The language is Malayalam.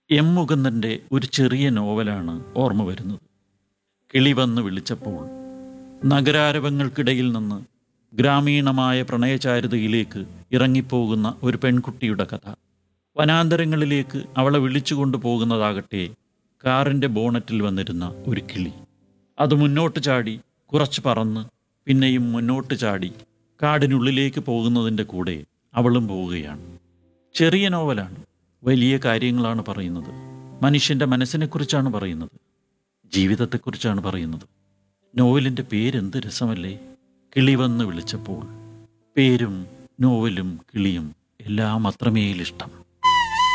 എം മുകുന്ദൻ്റെ ഒരു ചെറിയ നോവലാണ് ഓർമ്മ വരുന്നത് കിളി വന്ന് വിളിച്ചപ്പോൾ നഗരാരവങ്ങൾക്കിടയിൽ നിന്ന് ഗ്രാമീണമായ പ്രണയചാരുതയിലേക്ക് ഇറങ്ങിപ്പോകുന്ന ഒരു പെൺകുട്ടിയുടെ കഥ വനാന്തരങ്ങളിലേക്ക് അവളെ വിളിച്ചുകൊണ്ടു പോകുന്നതാകട്ടെ കാറിൻ്റെ ബോണറ്റിൽ വന്നിരുന്ന ഒരു കിളി അത് മുന്നോട്ട് ചാടി കുറച്ച് പറന്ന് പിന്നെയും മുന്നോട്ട് ചാടി കാടിനുള്ളിലേക്ക് പോകുന്നതിൻ്റെ കൂടെ അവളും പോവുകയാണ് ചെറിയ നോവലാണ് വലിയ കാര്യങ്ങളാണ് പറയുന്നത് മനുഷ്യൻ്റെ മനസ്സിനെക്കുറിച്ചാണ് പറയുന്നത് ജീവിതത്തെക്കുറിച്ചാണ് പറയുന്നത് നോവലിൻ്റെ പേരെന്ത് രസമല്ലേ കിളി വന്ന് വിളിച്ചപ്പോൾ പേരും നോവലും കിളിയും എല്ലാം അത്രമേലിഷ്ടം